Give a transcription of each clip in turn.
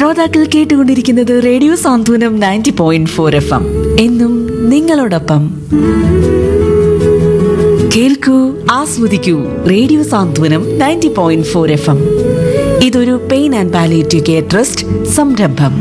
ശ്രോതാക്കൾ കേട്ടുകൊണ്ടിരിക്കുന്നത് radio Santhwanam ninety point four F M എന്നും നിങ്ങളോടൊപ്പം കേൾക്കൂ ആസ്വദിക്കൂ radio Santhwanam ninety point four F M ഇതൊരു pain and palliative care trust സംരംഭം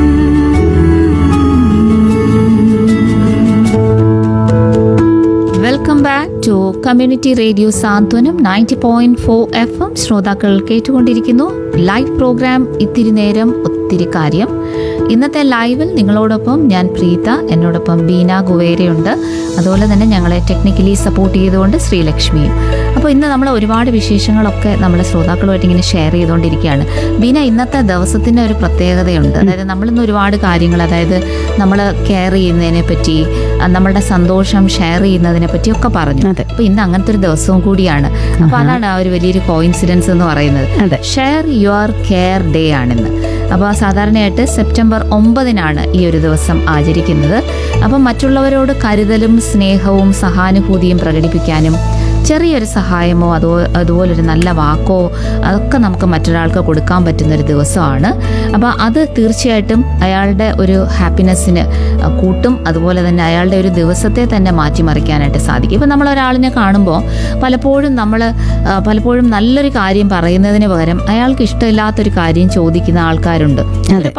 welcome back to community radio Santhwanam ninety point four F M ശ്രോതാക്കൾ കേട്ടുകൊണ്ടിരിക്കുന്നു ലൈവ് പ്രോഗ്രാം ഇത്തിരി നേരം ഒത്തിരി കാര്യം ഇന്നത്തെ ലൈവിൽ നിങ്ങളോടൊപ്പം ഞാൻ പ്രീത എന്നോടൊപ്പം ബീന ഗുവേരയുണ്ട് അതുപോലെ തന്നെ ഞങ്ങളെ ടെക്നിക്കലി സപ്പോർട്ട് ചെയ്തുകൊണ്ട് ശ്രീലക്ഷ്മിയും അപ്പോൾ ഇന്ന് നമ്മൾ ഒരുപാട് വിശേഷങ്ങളൊക്കെ നമ്മൾ ശ്രോതാക്കളുമായിട്ട് ഇങ്ങനെ ഷെയർ ചെയ്തുകൊണ്ടിരിക്കുകയാണ് ബീന ഇന്നത്തെ ദിവസത്തിൻ്റെ ഒരു പ്രത്യേകതയുണ്ട് അതായത് നമ്മളിന്ന് ഒരുപാട് കാര്യങ്ങൾ അതായത് നമ്മൾ കെയർ ചെയ്യുന്നതിനെ പറ്റി ആ, നമ്മളുടെ സന്തോഷം ഷെയർ ചെയ്യുന്നതിനെ പറ്റിയൊക്കെ പറഞ്ഞു അതെ. അപ്പൊ ഇന്ന് അങ്ങനത്തെ ഒരു ദിവസവും കൂടിയാണ് അപ്പൊ അതാണ് ആ ഒരു വലിയൊരു കോയിൻസിഡൻസ് എന്ന് പറയുന്നത് അതെ. ഷെയർ യുവർ കെയർ ഡേ ആണിന്ന് അപ്പോൾ സാധാരണയായിട്ട് സെപ്റ്റംബർ ഒമ്പതിനാണ് ഈ ഒരു ദിവസം ആചരിക്കുന്നത് അപ്പം മറ്റുള്ളവരോട് കരുതലും സ്നേഹവും സഹാനുഭൂതിയും പ്രകടിപ്പിക്കാനും ചെറിയൊരു സഹായമോ അതോ അതുപോലൊരു നല്ല വാക്കോ അതൊക്കെ നമുക്ക് മറ്റൊരാൾക്ക് കൊടുക്കാൻ പറ്റുന്ന ഒരു ദിവസമാണ് അപ്പോൾ അത് തീർച്ചയായിട്ടും അയാളുടെ ഒരു ഹാപ്പിനെസ്സിന് കൂട്ടും അതുപോലെ തന്നെ അയാളുടെ ഒരു ദിവസത്തെ തന്നെ മാറ്റിമറിക്കാനായിട്ട് സാധിക്കും ഇപ്പം നമ്മൾ ഒരാളിനെ കാണുമ്പോൾ പലപ്പോഴും നമ്മൾ പലപ്പോഴും നല്ലൊരു കാര്യം പറയുന്നതിന് പകരം അയാൾക്ക് ഇഷ്ടമില്ലാത്തൊരു കാര്യം ചോദിക്കുന്ന ആൾക്കാരുണ്ട് അതെ.